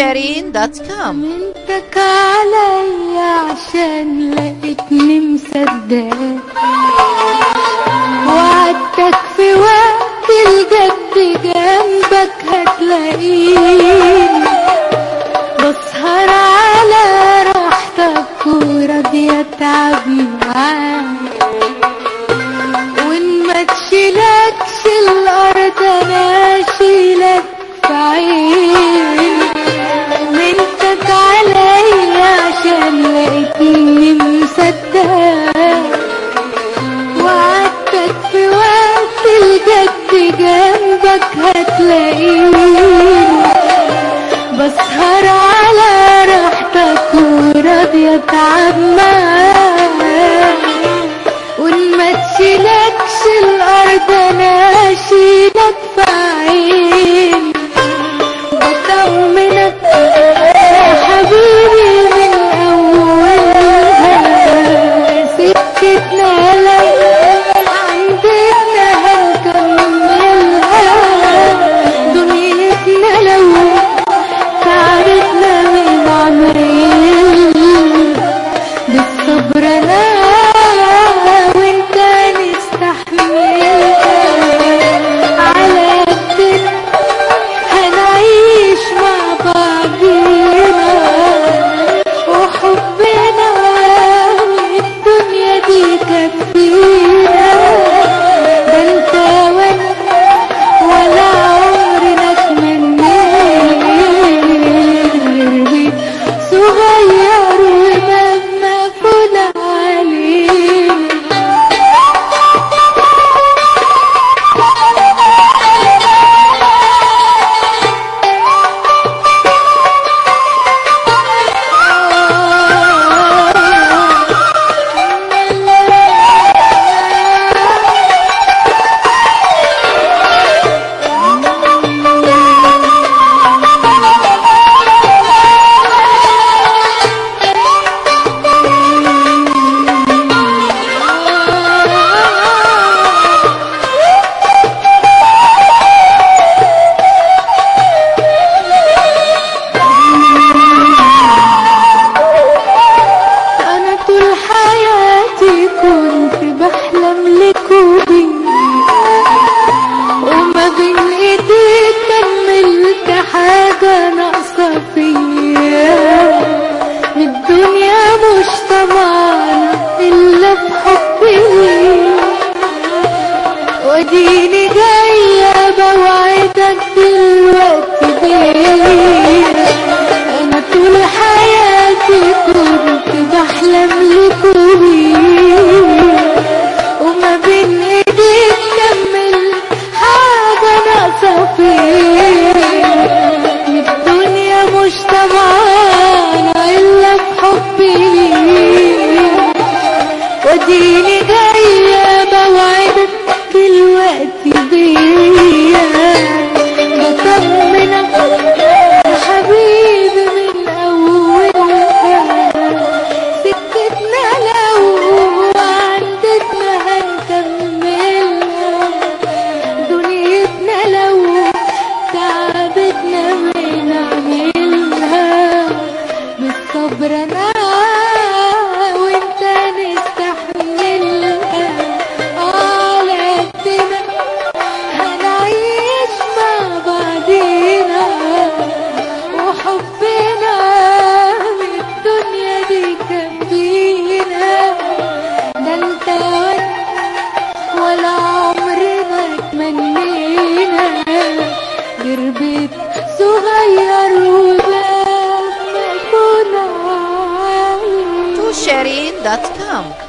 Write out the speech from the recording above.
شيرين دوت كوم منتك عليا عشان لقيتني مصدقة وعدتك في وقت الجد جنبك هتلاقيني بسهر على راحتك وراضية اتعب معاك وان ما تشيلكش الارض انا اشيلك في عيني منتك عليا عشان لقيتني مصدقة وعدتك في وقت الجد جنبك هتلاقيني بسهر على راحتك وراضية اتعب معاك وان ما تشيلكش الارض انا اشيلك في عيني بطمنك يا حبيبي من اولها سكتنا لو عندنا هنكملها دنيتنا لو تعبتنا من عمرين بالصبر انا وانت نستحمل على قدنا هنعيش مع بعضينا وحبنا الدنيا دي كفينا ده انت وانا ولا عمرنا تمنينا غير صغير ومهما كنا عليه انا طول حياتي كنت بحلم لك وبيك وما بين ايديك كملت حاجة ناقصة فيا من الدنيا مش طمعانة الا في حبي ليك واديني جاية بوعدك دلوقتي بيا انا طول حياتي كنت بحلم لك وبيك وما بين ايديك كمل حاجة ناقصة فيك الدنيا مش طمعانة الا بحبي ليك وديني جاية بوعدك دلوقتي بيا بطمنك يا حبيبي من أولها سكتنا لو عندنا هنكملها دنيتنا لو تعبتنا من عملها بالصبر انا وانت نستحملها على قدنا هنعيش مع بعضينا وحبنا من الدنيا دي كفينا ده انت وانا ولا عمرنا تمنينا غير بيت صغير وباب مكون عالي شيرين دوت كوم